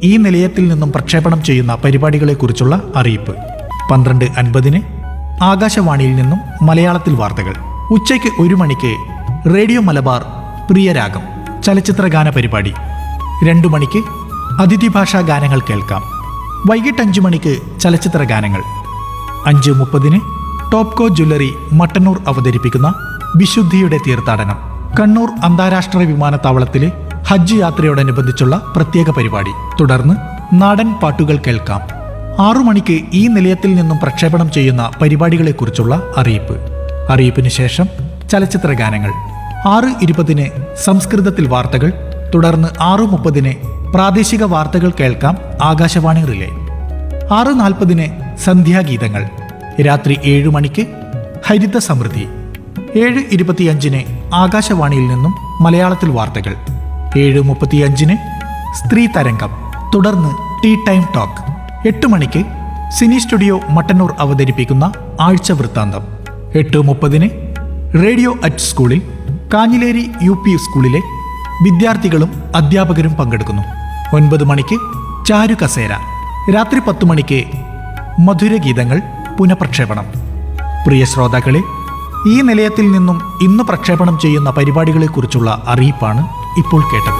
ഈ നിലയത്തിൽ നിന്നും പ്രക്ഷേപണം ചെയ്യുന്ന പരിപാടികളെക്കുറിച്ചുള്ള അറിയിപ്പ് പന്ത്രണ്ട് അൻപതിന് ആകാശവാണിയിൽ നിന്നും മലയാളത്തിൽ വാർത്തകൾ ഉച്ചയ്ക്ക് ഒരു മണിക്ക് റേഡിയോ മലബാർ പ്രിയരാഗം ചലച്ചിത്ര ഗാന പരിപാടി രണ്ടു മണിക്ക് അതിഥി ഭാഷാ ഗാനങ്ങൾ കേൾക്കാം വൈകിട്ട് അഞ്ചു മണിക്ക് ചലച്ചിത്ര ഗാനങ്ങൾ അഞ്ച് മുപ്പതിന് ടോപ്കോ ജ്വല്ലറി മട്ടന്നൂർ അവതരിപ്പിക്കുന്ന വിശുദ്ധിയുടെ തീർത്ഥാടനം കണ്ണൂർ അന്താരാഷ്ട്ര വിമാനത്താവളത്തിലെ ഹജ്ജ് യാത്രയോടനുബന്ധിച്ചുള്ള പ്രത്യേക പരിപാടി തുടർന്ന് നാടൻ പാട്ടുകൾ കേൾക്കാം ആറു മണിക്ക് ഈ നിലയത്തിൽ നിന്നും പ്രക്ഷേപണം ചെയ്യുന്ന പരിപാടികളെക്കുറിച്ചുള്ള അറിയിപ്പ് അറിയിപ്പിന് ശേഷം ചലച്ചിത്ര ഗാനങ്ങൾ ആറ് ഇരുപതിന് സംസ്കൃതത്തിൽ വാർത്തകൾ തുടർന്ന് ആറു മുപ്പതിന് പ്രാദേശിക വാർത്തകൾ കേൾക്കാം ആകാശവാണി റിലേ ആറ് നാൽപ്പതിന് സന്ധ്യാഗീതങ്ങൾ രാത്രി ഏഴ് മണിക്ക് ഹരിത സമൃദ്ധി ഏഴ് ഇരുപത്തിയഞ്ചിന് ആകാശവാണിയിൽ നിന്നും മലയാളത്തിൽ വാർത്തകൾ ഏഴ് മുപ്പത്തിയഞ്ചിന് സ്ത്രീ തരംഗം തുടർന്ന് ടീ ടൈം ടോക്ക് എട്ട് മണിക്ക് സിനി സ്റ്റുഡിയോ മട്ടന്നൂർ അവതരിപ്പിക്കുന്ന ആഴ്ച വൃത്താന്തം എട്ട് മുപ്പതിന് റേഡിയോ അറ്റ് സ്കൂളിൽ കാഞ്ഞിലേരി യു പി സ്കൂളിലെ വിദ്യാർത്ഥികളും അധ്യാപകരും പങ്കെടുക്കുന്നു ഒൻപത് മണിക്ക് ചാരു കസേര രാത്രി പത്ത് മണിക്ക് മധുരഗീതങ്ങൾ പുനഃപ്രക്ഷേപണം പ്രിയ ശ്രോതാക്കളെ ഈ നിലയത്തിൽ നിന്നും ഇന്ന് പ്രക്ഷേപണം ചെയ്യുന്ന പരിപാടികളെക്കുറിച്ചുള്ള അറിയിപ്പാണ് ഇപ്പോൾ കേട്ടത്